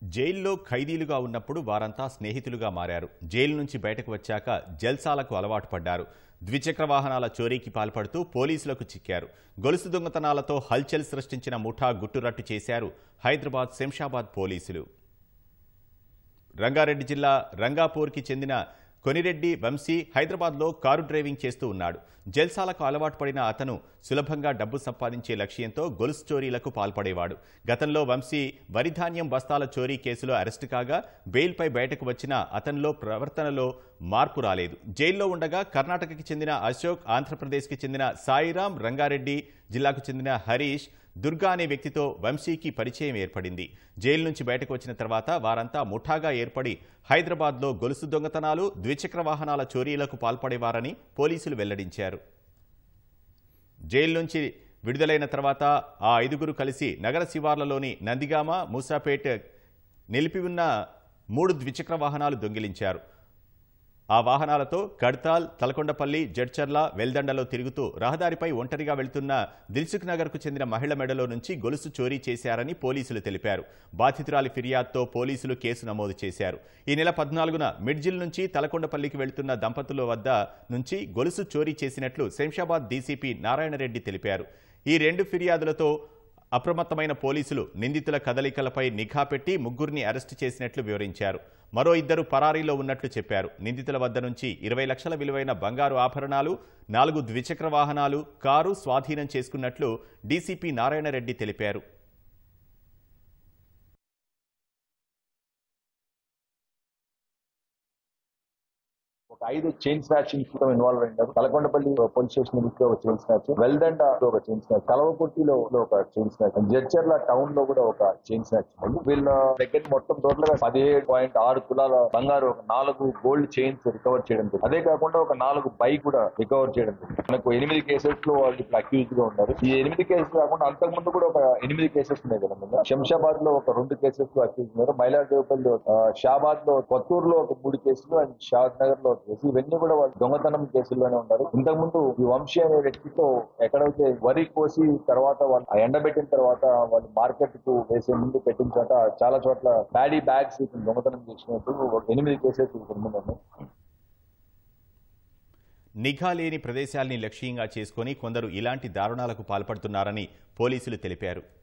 జైల్లో ఖైదీలుగా ఉన్నప్పుడు వారంతా స్నేహితులుగా మారారు జైలు నుంచి బయటకు వచ్చాక జల్సాలకు అలవాటు పడ్డారు ద్విచక్ర వాహనాల చోరీకి పాల్పడుతూ పోలీసులకు చిక్కారు గొలుసు దొంగతనాలతో హల్చల్ సృష్టించిన ముఠా గుట్టురట్టు చేశారు హైదరాబాద్ శంషాబాద్ పోలీసులు రంగారెడ్డి జిల్లా రంగాపూర్కి చెందిన కొనిరెడ్డి వంశీ హైదరాబాద్లో కారు డ్రైవింగ్ చేస్తూ ఉన్నాడు జల్సాలకు అలవాటు పడిన అతను సులభంగా డబ్బు సంపాదించే లక్ష్యంతో గొలుసు చోరీలకు పాల్పడేవాడు గతంలో వంశీ వరిధాన్యం బస్తాల చోరీ కేసులో అరెస్టు కాగా బెయిల్పై బయటకు వచ్చిన అతనిలో ప్రవర్తనలో మార్పు రాలేదు జైల్లో ఉండగా కర్ణాటకకి చెందిన అశోక్ ఆంధ్రప్రదేశ్కి చెందిన సాయిరాం రంగారెడ్డి జిల్లాకు చెందిన హరీష్ దుర్గా అనే వ్యక్తితో వంశీకి పరిచయం ఏర్పడింది జైలు నుంచి బయటకు వచ్చిన తర్వాత వారంతా ముఠాగా ఏర్పడి హైదరాబాద్లో గొలుసు దొంగతనాలు ద్విచక్ర వాహనాల చోరీలకు పాల్పడేవారని పోలీసులు వెల్లడించారు జైలు నుంచి విడుదలైన తర్వాత ఆ ఐదుగురు కలిసి నగర శివార్లలోని నందిగామ మూసాపేట్ నిలిపి ఉన్న మూడు ద్విచక్ర వాహనాలు దొంగిలించారు ఆ వాహనాలతో కడ్తాల్ తలకొండపల్లి జడ్చర్ల వెల్దండలో తిరుగుతూ రహదారిపై ఒంటరిగా వెళ్తున్న దిల్సుఖ్ నగర్కు చెందిన మహిళ మెడలో నుంచి గొలుసు చోరీ చేశారని పోలీసులు తెలిపారు బాధితురాలి ఫిర్యాదుతో పోలీసులు కేసు నమోదు చేశారు ఈ నెల పద్నాలుగున మిడ్జిల్ నుంచి తలకొండపల్లికి వెళ్తున్న దంపతుల వద్ద నుంచి గొలుసు చోరీ చేసినట్లు శంషాబాద్ డీసీపీ నారాయణరెడ్డి తెలిపారు ఈ రెండు ఫిర్యాదులతో అప్రమత్తమైన పోలీసులు నిందితుల కదలికలపై నిఘా పెట్టి ముగ్గురిని అరెస్టు చేసినట్లు వివరించారు మరో ఇద్దరు పరారీలో ఉన్నట్లు చెప్పారు నిందితుల వద్ద నుంచి ఇరవై లక్షల విలువైన బంగారు ఆభరణాలు నాలుగు ద్విచక్ర వాహనాలు కారు స్వాధీనం చేసుకున్నట్లు డీసీపీ నారాయణరెడ్డి తెలిపారు ఒక ఐదు చైన్ స్నాచింగ్ లో ఇన్వాల్వ్ అయ్యారు తలకొండపల్లి పోలీస్ స్టేషన్ లో ఒక చైన్ స్నాచ్ వెల్దండ లో ఒక చైన్ స్నాచ్ కలవకుర్తిలో ఒక చైన్ స్నాచ్ జడ్చర్ల టౌన్ లో కూడా ఒక చైన్ స్నాచ్ ఉంది వీళ్ళ దగ్గర మొత్తం టోటల్ గా పదిహేడు పాయింట్ ఆరు తులాల బంగారు ఒక నాలుగు గోల్డ్ చైన్స్ రికవర్ చేయడం జరిగింది అదే కాకుండా ఒక నాలుగు బైక్ కూడా రికవర్ చేయడం జరిగింది మనకు ఎనిమిది కేసెస్ లో వాళ్ళు ఇప్పుడు అక్యూజ్ గా ఉన్నారు ఈ ఎనిమిది కేసెస్ కాకుండా అంతకు ముందు కూడా ఒక ఎనిమిది కేసెస్ ఉన్నాయి కదా ముందు. శంషాబాద్ లో ఒక రెండు కేసెస్ లో అక్యూజ్ ఉన్నారు మైలాదేవపల్లి షాబాద్ లో కొత్తూరులో ఒక మూడు కేసులు అండ్ షాద్ నగర్ లో ఒక కేసు ఇవన్నీ కూడా వాళ్ళు దొంగతనం కేసుల్లోనే ఉన్నారు ఇంతకు ముందు ఈ వంశీ అనే వ్యక్తితో ఎక్కడైతే వరి కోసి తర్వాత వాళ్ళు ఆ ఎండబెట్టిన తర్వాత వాళ్ళు మార్కెట్ కు వేసే ముందు పెట్టిన చోట చాలా చోట్ల ప్యాడీ బ్యాగ్స్ దొంగతనం చేసినట్టు ఒక ఎనిమిది కేసెస్ ఇప్పుడు ఉన్నాయి నిఘా లేని ప్రదేశాల్ని లక్ష్యంగా చేసుకొని కొందరు ఇలాంటి దారుణాలకు పాల్పడుతున్నారని పోలీసులు తెలిపారు